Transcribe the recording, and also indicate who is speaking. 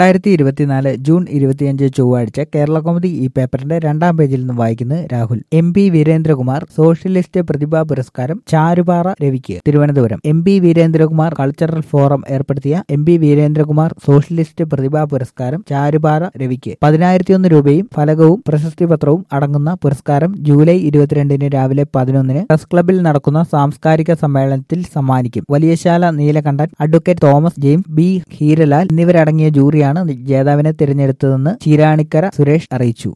Speaker 1: രണ്ടായിരത്തി ഇരുപത്തിനാല് ജൂൺ ഇരുപത്തിയഞ്ച് ചൊവ്വാഴ്ച കേരള കോമഡി ഈ പേപ്പറിന്റെ രണ്ടാം പേജിൽ നിന്ന് വായിക്കുന്നത് Rahul M P Veerendrakumar socialist പ്രതിഭാ പുരസ്കാരം ചാരുപാറ രവിക്ക് Thiruvananthapuram M P Veerendrakumar cultural forum ഏർപ്പെടുത്തിയ എം പി വീരേന്ദ്രകുമാർ സോഷ്യലിസ്റ്റ് പ്രതിഭാ പുരസ്കാരം ചാരുപാറ രവിക്ക് പതിനായിരത്തിയൊന്ന് രൂപയും ഫലകവും പ്രശസ്തി പത്രവും അടങ്ങുന്ന പുരസ്കാരം ജൂലൈ ഇരുപത്തിരണ്ടിന് രാവിലെ പതിനൊന്നിന് പ്രസ് ക്ലബിൽ നടക്കുന്ന സാംസ്കാരിക സമ്മേളനത്തിൽ സമ്മാനിക്കും Valiyasala Neelakantan advocate Thomas James B Heeralal എന്നിവരടങ്ങിയ ജൂറിയാണ് ജേതാവിനെ തിരഞ്ഞെടുത്തതെന്ന് ചീരാണിക്കര സുരേഷ് അറിയിച്ചു